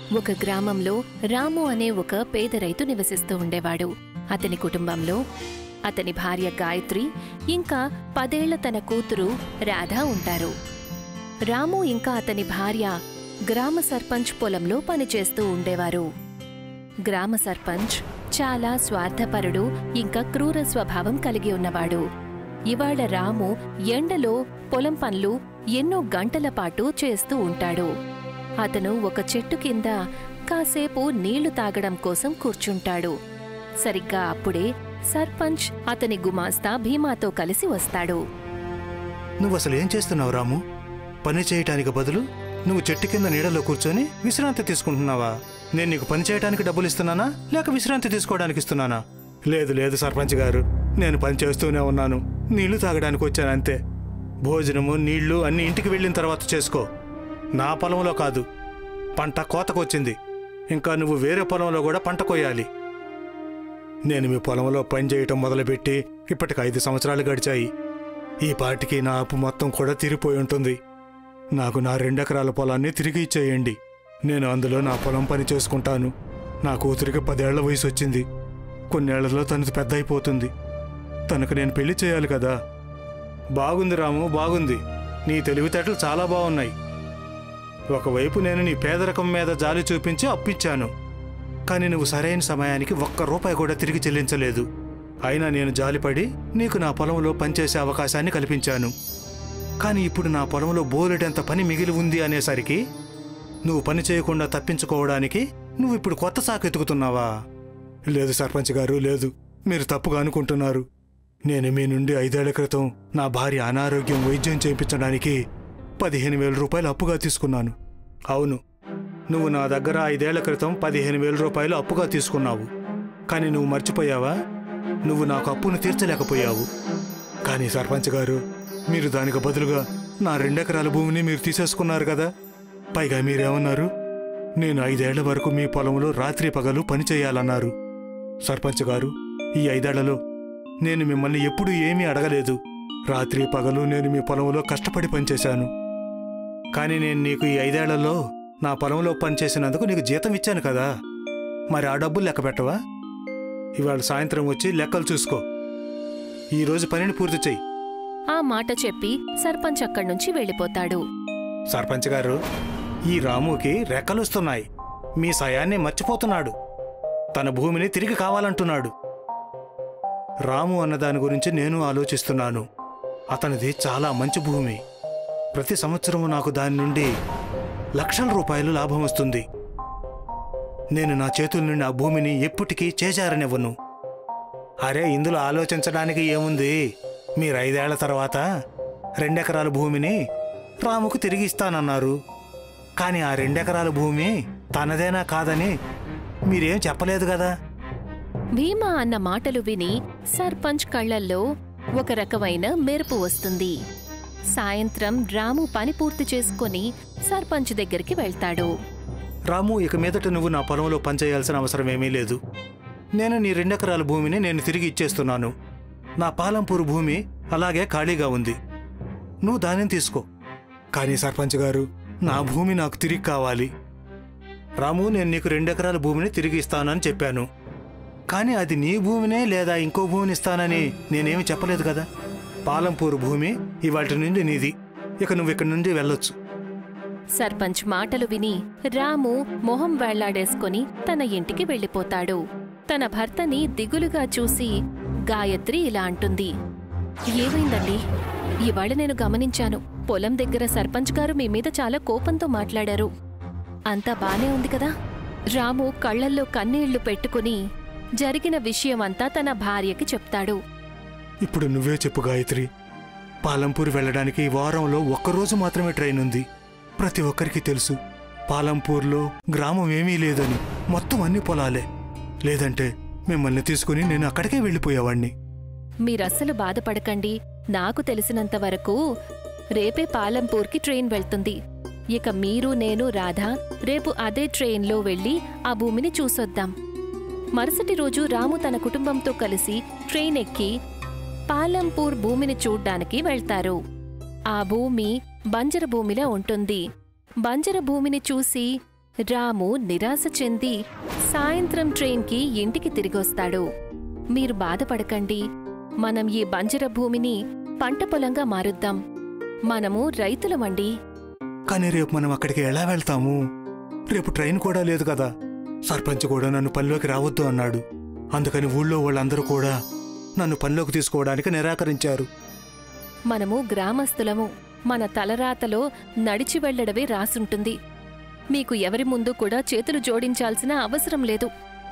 ఒక గ్రామంలో రాము అనే ఒక పేద రైతు నివసిస్తూ ఉండేవాడు అతని కుటుంబంలో అతని భార్య గాయత్రి ఇంకా పదేళ్ల తన కూతురు రాధ ఉంటారు రాము ఇంకా అతని భార్య గ్రామ సర్పంచ్ పొలంలో పనిచేస్తూ ఉండేవారు గ్రామ సర్పంచ్ చాలా స్వార్థపరుడు ఇంకా క్రూర స్వభావం కలిగి ఉన్నవాడు ఇవాళ రాము ఎండలో పొలం పనులు ఎన్నో గంటల పాటు చేస్తూ ఉంటాడు అతను ఒక చెట్టు కింద కాసేపు నీళ్లు తాగడం కోసం కూర్చుంటాడు సరిగ్గా అప్పుడే సర్పంచ్ అతని గుమాస్తా భీమాతో కలిసి వస్తాడు నువ్వు అసలు ఏం చేస్తున్నావు రాము పని చేయటానికి బదులు నువ్వు చెట్టు కింద నీడలో కూర్చొని విశ్రాంతి తీసుకుంటున్నావా నేను నీకు పని చేయడానికి డబ్బులు ఇస్తున్నానా లేక విశ్రాంతి తీసుకోవడానికి ఇస్తున్నానా లేదు లేదు సర్పంచ్ గారు నేను పని చేస్తూనే ఉన్నాను నీళ్లు తాగడానికి వచ్చాను అంతే భోజనము నీళ్లు అన్ని ఇంటికి వెళ్ళిన తర్వాత చేసుకో నా పొలంలో కాదు పంట కోతకొచ్చింది ఇంకా నువ్వు వేరే పొలంలో కూడా పంట కొయ్యాలి నేను మీ పొలంలో పని చేయటం మొదలుపెట్టి ఇప్పటికి ఐదు సంవత్సరాలు గడిచాయి ఈ పాటికి నా అప్పు మొత్తం కూడా తిరిగిపోయి ఉంటుంది నాకు నా రెండెకరాల పొలాన్ని తిరిగి ఇచ్చేయండి నేను అందులో నా పొలం పని చేసుకుంటాను నా కూతురికి పదేళ్ల వయసు వచ్చింది కొన్నేళ్లలో తనది పెద్ద అయిపోతుంది తనకు నేను పెళ్లి చేయాలి కదా బాగుంది రాము బాగుంది నీ తెలివితేటలు చాలా బాగున్నాయి ఒకవైపు నేను నీ పేదరికం మీద జాలి చూపించి అప్పిచ్చాను కానీ నువ్వు సరైన సమయానికి ఒక్క రూపాయి కూడా తిరిగి చెల్లించలేదు అయినా నేను జాలిపడి నీకు నా పొలంలో పనిచేసే అవకాశాన్ని కల్పించాను కానీ ఇప్పుడు నా పొలంలో బోలెడంత పని మిగిలి ఉంది అనేసరికి నువ్వు పని చేయకుండా తప్పించుకోవడానికి నువ్వు ఇప్పుడు కొత్త సాకు ఎతుకుతున్నావా లేదు సర్పంచ్ గారు లేదు మీరు తప్పుగా అనుకుంటున్నారు నేను మీ నుండి ఐదేళ్ల క్రితం నా భార్య అనారోగ్యం వైద్యం చేయించడానికి పదిహేను వేల రూపాయలు అప్పుగా తీసుకున్నాను అవును నువ్వు నా దగ్గర ఐదేళ్ల క్రితం పదిహేను వేల రూపాయలు అప్పుగా తీసుకున్నావు కానీ నువ్వు మర్చిపోయావా నువ్వు నాకు అప్పును తీర్చలేకపోయావు కానీ సర్పంచ్ గారు మీరు దానికి బదులుగా నా రెండెకరాల భూమిని మీరు తీసేసుకున్నారు కదా పైగా మీరేమన్నారు నేను ఐదేళ్ల వరకు మీ పొలంలో రాత్రి పగలు పని చేయాలన్నారు సర్పంచ్ గారు ఈ ఐదేళ్లలో నేను మిమ్మల్ని ఎప్పుడూ ఏమీ అడగలేదు రాత్రి పగలు నేను మీ పొలంలో కష్టపడి పనిచేశాను కానీ నేను నీకు ఈ ఐదేళ్లలో నా పొలంలో పనిచేసినందుకు నీకు జీతం ఇచ్చాను కదా మరి ఆ డబ్బులు లెక్క పెట్టవా ఇవాళ సాయంత్రం వచ్చి లెక్కలు చూసుకో ఈ రోజు పనిని పూర్తి చెయ్యి ఆ మాట చెప్పి సర్పంచ్ అక్కడి నుంచి వెళ్ళిపోతాడు సర్పంచ్ గారు ఈ రాముకి రెక్కలొస్తున్నాయి మీ సయాన్ని మర్చిపోతున్నాడు తన భూమిని తిరిగి కావాలంటున్నాడు రాము అన్న దాని గురించి నేను ఆలోచిస్తున్నాను అతనిది చాలా మంచి భూమి ప్రతి సంవత్సరము నాకు దాని నుండి లక్షల రూపాయలు లాభం వస్తుంది నేను నా చేతుల నుండి ఆ భూమిని ఎప్పటికీ చేజారనివ్వను అరే ఇందులో ఆలోచించడానికి ఏముంది మీరు ఐదేళ్ల తర్వాత రెండెకరాల భూమిని రాముకు తిరిగి ఇస్తానన్నారు కానీ ఆ రెండెకరాల భూమి తనదేనా కాదని మీరేం చెప్పలేదు కదా భీమా అన్న మాటలు విని సర్పంచ్ కళ్ళల్లో ఒక రకమైన మెరుపు వస్తుంది సాయంత్రం రాము పని పూర్తి చేసుకొని సర్పంచ్ దగ్గరికి వెళ్తాడు రాము ఇక మీదట నువ్వు నా పొలంలో పనిచేయాల్సిన అవసరం ఏమీ లేదు నేను నీ రెండెకరాల భూమిని నేను తిరిగి ఇచ్చేస్తున్నాను నా పాలంపూరు భూమి అలాగే ఖాళీగా ఉంది నువ్వు దానిని తీసుకో కానీ సర్పంచ్ గారు నా భూమి నాకు తిరిగి కావాలి రాము నేను నీకు రెండెకరాల భూమిని తిరిగి ఇస్తానని చెప్పాను కానీ అది నీ భూమినే లేదా ఇంకో భూమిని ఇస్తానని నేనేమి చెప్పలేదు కదా పాలంపూరు భూమి ఇవాటి నుండి నీది ఇక నువ్వు ఇక్కడి నుండి వెళ్ళొచ్చు సర్పంచ్ మాటలు విని రాము మొహం వేళ్లాడేసుకొని తన ఇంటికి వెళ్ళిపోతాడు తన భర్తని దిగులుగా చూసి గాయత్రి ఇలా అంటుంది ఏమైందండి ఇవాళ నేను గమనించాను పొలం దగ్గర సర్పంచ్ గారు మీ మీద చాలా కోపంతో మాట్లాడారు అంతా బానే ఉంది కదా రాము కళ్ళల్లో కన్నీళ్లు పెట్టుకుని జరిగిన విషయమంతా తన భార్యకి చెప్తాడు ఇప్పుడు నువ్వే చెప్పు గాయత్రి పాలంపూర్ వెళ్ళడానికి ఈ వారంలో ఒక్కరోజు మాత్రమే ట్రైన్ ఉంది ప్రతి ఒక్కరికి తెలుసు పాలంపూర్లో గ్రామం ఏమీ లేదని మొత్తం అన్ని పొలాలే లేదంటే మిమ్మల్ని తీసుకుని నేను అక్కడికే వెళ్ళిపోయేవాణ్ణి మీరస్సలు బాధపడకండి నాకు తెలిసినంత వరకు రేపే పాలంపూర్కి ట్రైన్ వెళ్తుంది ఇక మీరు నేను రాధ రేపు అదే ట్రైన్లో వెళ్ళి ఆ భూమిని చూసొద్దాం మరుసటి రోజు రాము తన కుటుంబంతో కలిసి ట్రైన్ ఎక్కి పాలంపూర్ భూమిని చూడ్డానికి వెళ్తారు ఆ భూమి బంజర భూమిలా ఉంటుంది బంజర భూమిని చూసి రాము నిరాశ చెంది సాయంత్రం ట్రైన్కి ఇంటికి తిరిగొస్తాడు మీరు బాధపడకండి మనం ఈ బంజర భూమిని పంట పొలంగా మారుద్దాం మనము రైతులమండి కానీ రేపు మనం అక్కడికి ఎలా వెళ్తాము రేపు ట్రైన్ కూడా లేదు కదా సర్పంచ్ కూడా నన్ను పనిలోకి రావద్దు అన్నాడు అందుకని ఊళ్ళో వాళ్ళందరూ కూడా నన్ను పనిలోకి తీసుకోవడానికి నిరాకరించారు మనము గ్రామస్తులము మన తలరాతలో నడిచి వెళ్లడమే రాసుంటుంది మీకు ఎవరి ముందు కూడా చేతులు జోడించాల్సిన అవసరం లేదు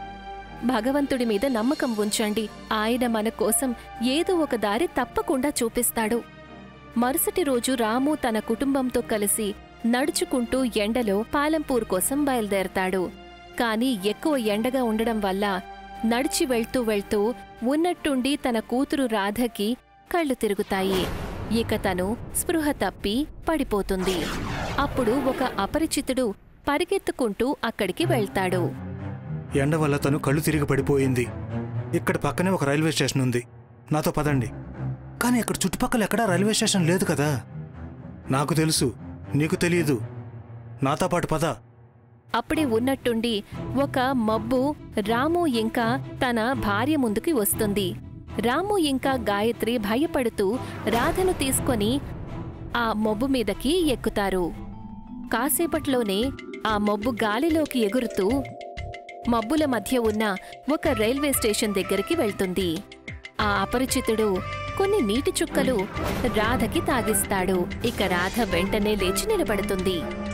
భగవంతుడి మీద నమ్మకం ఉంచండి ఆయన మన కోసం ఏదో ఒక దారి తప్పకుండా చూపిస్తాడు మరుసటి రోజు రాము తన కుటుంబంతో కలిసి నడుచుకుంటూ ఎండలో పాలంపూర్ కోసం బయలుదేరతాడు కాని ఎక్కువ ఎండగా ఉండడం వల్ల నడిచి వెళ్తూ వెళ్తూ ఉన్నట్టుండి తన కూతురు రాధకి కళ్ళు తిరుగుతాయి ఇక తను స్పృహ తప్పి పడిపోతుంది అప్పుడు ఒక అపరిచితుడు పరిగెత్తుకుంటూ అక్కడికి వెళ్తాడు ఎండ వల్ల తను కళ్ళు తిరిగి పడిపోయింది ఇక్కడ పక్కనే ఒక రైల్వే స్టేషన్ ఉంది నాతో పదండి కానీ ఇక్కడ చుట్టుపక్కల ఎక్కడా రైల్వే స్టేషన్ లేదు కదా నాకు తెలుసు నీకు తెలియదు నాతో పాటు పద అప్పుడే ఉన్నట్టుండి ఒక మబ్బు రాము ఇంకా తన భార్య ముందుకి వస్తుంది రాము ఇంకా గాయత్రి భయపడుతూ రాధను తీసుకొని ఆ మబ్బు మీదకి ఎక్కుతారు కాసేపట్లోనే ఆ మబ్బు గాలిలోకి ఎగురుతూ మబ్బుల మధ్య ఉన్న ఒక రైల్వే స్టేషన్ దగ్గరికి వెళ్తుంది ఆ అపరిచితుడు కొన్ని నీటి చుక్కలు రాధకి తాగిస్తాడు ఇక రాధ వెంటనే లేచి నిలబడుతుంది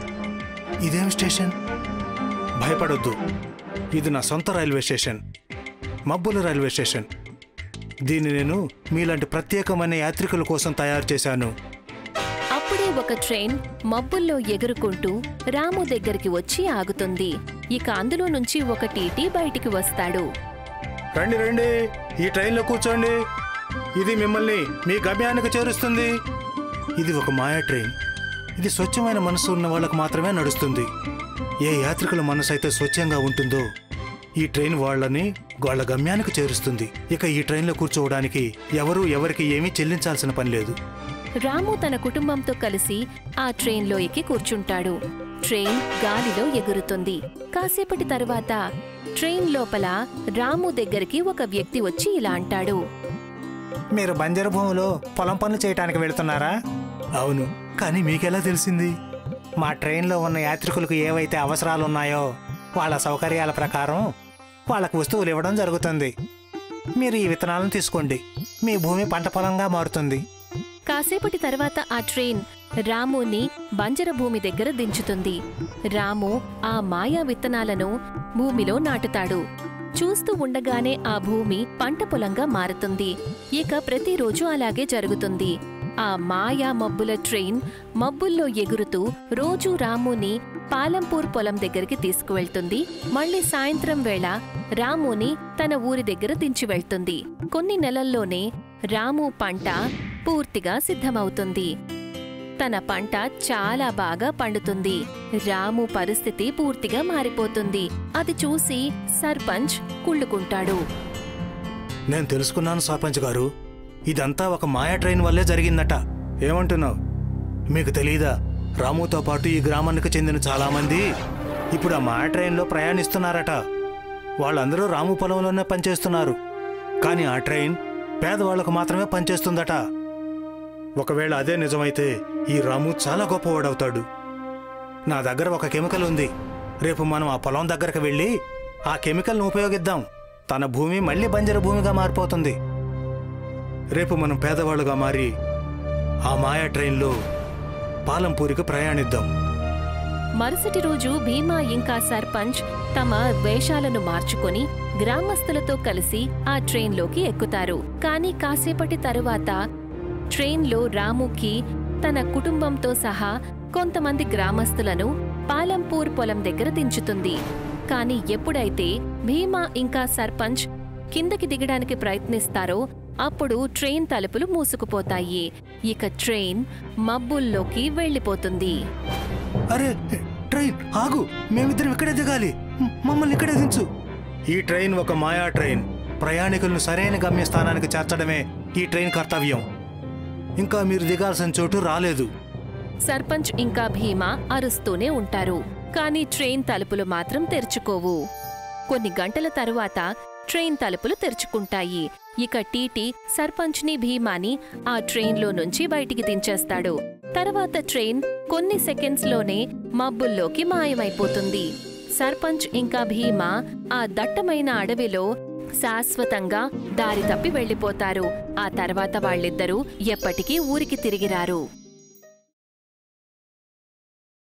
ఇదేం స్టేషన్ భయపడొద్దు ఇది నా సొంత రైల్వే స్టేషన్ మబ్బుల రైల్వే స్టేషన్ దీన్ని నేను మీలాంటి ప్రత్యేకమైన యాత్రికుల కోసం తయారు చేశాను అప్పుడే ఒక ట్రైన్ మబ్బుల్లో ఎగురుకుంటూ రాము దగ్గరికి వచ్చి ఆగుతుంది ఇక అందులో నుంచి ఒక టీటీ బయటికి వస్తాడు రండి రండి ఈ ట్రైన్లో కూర్చోండి ఇది మిమ్మల్ని మీ గమ్యానికి చేరుస్తుంది ఇది ఒక మాయా ట్రైన్ ఇది స్వచ్ఛమైన మనసు ఉన్న వాళ్ళకు మాత్రమే నడుస్తుంది ఏ యాత్రికుల మనసు అయితే స్వచ్ఛంగా ఉంటుందో ఈ ట్రైన్ వాళ్ళని వాళ్ళ గమ్యానికి చేరుస్తుంది ఇక ఈ ట్రైన్లో కూర్చోవడానికి ఎవరూ ఎవరికి ఏమీ చెల్లించాల్సిన పని లేదు రాము తన కుటుంబంతో కలిసి ఆ ట్రైన్లో ఎక్కి కూర్చుంటాడు ట్రైన్ గాలిలో ఎగురుతుంది కాసేపటి తరువాత ట్రైన్ లోపల రాము దగ్గరికి ఒక వ్యక్తి వచ్చి ఇలా అంటాడు మీరు బంజరు భూమిలో పొలం పనులు చేయడానికి వెళుతున్నారా అవును కానీ మీకెలా తెలిసింది మా ట్రైన్లో ఉన్న యాత్రికులకు ఏవైతే అవసరాలు ఉన్నాయో వాళ్ళ సౌకర్యాల ప్రకారం వాళ్ళకు వస్తువులు ఇవ్వడం జరుగుతుంది మీరు ఈ విత్తనాలను తీసుకోండి మీ భూమి పంట పొలంగా మారుతుంది కాసేపటి తర్వాత ఆ ట్రైన్ రాముని బంజర భూమి దగ్గర దించుతుంది రాము ఆ మాయా విత్తనాలను భూమిలో నాటుతాడు చూస్తూ ఉండగానే ఆ భూమి పంట పొలంగా మారుతుంది ఇక ప్రతిరోజు అలాగే జరుగుతుంది ఆ మాయా మబ్బుల ట్రైన్ మబ్బుల్లో ఎగురుతూ రోజూ రాముని పాలంపూర్ పొలం దగ్గరికి తీసుకువెళ్తుంది మళ్ళీ సాయంత్రం వేళ రాముని తన ఊరి దగ్గర దించి వెళ్తుంది కొన్ని నెలల్లోనే రాము పంట పూర్తిగా సిద్ధమవుతుంది తన పంట చాలా బాగా పండుతుంది రాము పరిస్థితి పూర్తిగా మారిపోతుంది అది చూసి సర్పంచ్ కుళ్ళుకుంటాడు నేను తెలుసుకున్నాను సర్పంచ్ గారు ఇదంతా ఒక మాయా ట్రైన్ వల్లే జరిగిందట ఏమంటున్నావు మీకు తెలీదా రాముతో పాటు ఈ గ్రామానికి చెందిన చాలామంది ఇప్పుడు ఆ మాయా ట్రైన్లో ప్రయాణిస్తున్నారట వాళ్ళందరూ రాము పొలంలోనే పనిచేస్తున్నారు కానీ ఆ ట్రైన్ పేదవాళ్లకు మాత్రమే పనిచేస్తుందట ఒకవేళ అదే నిజమైతే ఈ రాము చాలా గొప్పవాడవుతాడు నా దగ్గర ఒక కెమికల్ ఉంది రేపు మనం ఆ పొలం దగ్గరకు వెళ్ళి ఆ కెమికల్ను ఉపయోగిద్దాం తన భూమి మళ్ళీ బంజరు భూమిగా మారిపోతుంది రేపు మనం పేదవాళ్ళుగా మారి ఆ మాయా ట్రైన్లో పాలంపూరికి ప్రయాణిద్దాం మరుసటి రోజు భీమా ఇంకా సర్పంచ్ తమ వేషాలను మార్చుకొని గ్రామస్తులతో కలిసి ఆ ట్రైన్లోకి ఎక్కుతారు కానీ కాసేపటి తరువాత ట్రైన్లో రాముకి తన కుటుంబంతో సహా కొంతమంది గ్రామస్తులను పాలంపూర్ పొలం దగ్గర దించుతుంది కానీ ఎప్పుడైతే భీమా ఇంకా సర్పంచ్ కిందకి దిగడానికి ప్రయత్నిస్తారో అప్పుడు ట్రైన్ తలుపులు మూసుకుపోతాయి ఇక ట్రైన్ మబ్బుల్లోకి వెళ్ళిపోతుంది అరే ట్రైన్ ఆగు మేమిద్దరం ఇక్కడే దిగాలి మ్, మమ్మల్ని ఇక్కడే దించు ఈ ట్రైన్ ఒక మాయా ట్రైన్ ప్రయాణికులను సరైన గమ్యస్థానానికి చేర్చడమే ఈ ట్రైన్ కర్తవ్యం ఇంకా మీరు దిగాల్సిన చోటు రాలేదు సర్పంచ్ ఇంకా భీమా అరుస్తూనే ఉంటారు కానీ ట్రైన్ తలుపులు మాత్రం తెరుచుకోవు కొన్ని గంటల తరువాత ట్రైన్ తలుపులు తెరుచుకుంటాయి ఇక టీటీ సర్పంచ్ని భీమాని ఆ ట్రైన్లో నుంచి బయటికి దించేస్తాడు తర్వాత ట్రైన్ కొన్ని సెకండ్స్లోనే మబ్బుల్లోకి మాయమైపోతుంది సర్పంచ్ ఇంకా భీమా ఆ దట్టమైన అడవిలో శాశ్వతంగా దారి తప్పి వెళ్ళిపోతారు ఆ తర్వాత వాళ్ళిద్దరూ ఎప్పటికీ ఊరికి తిరిగిరారు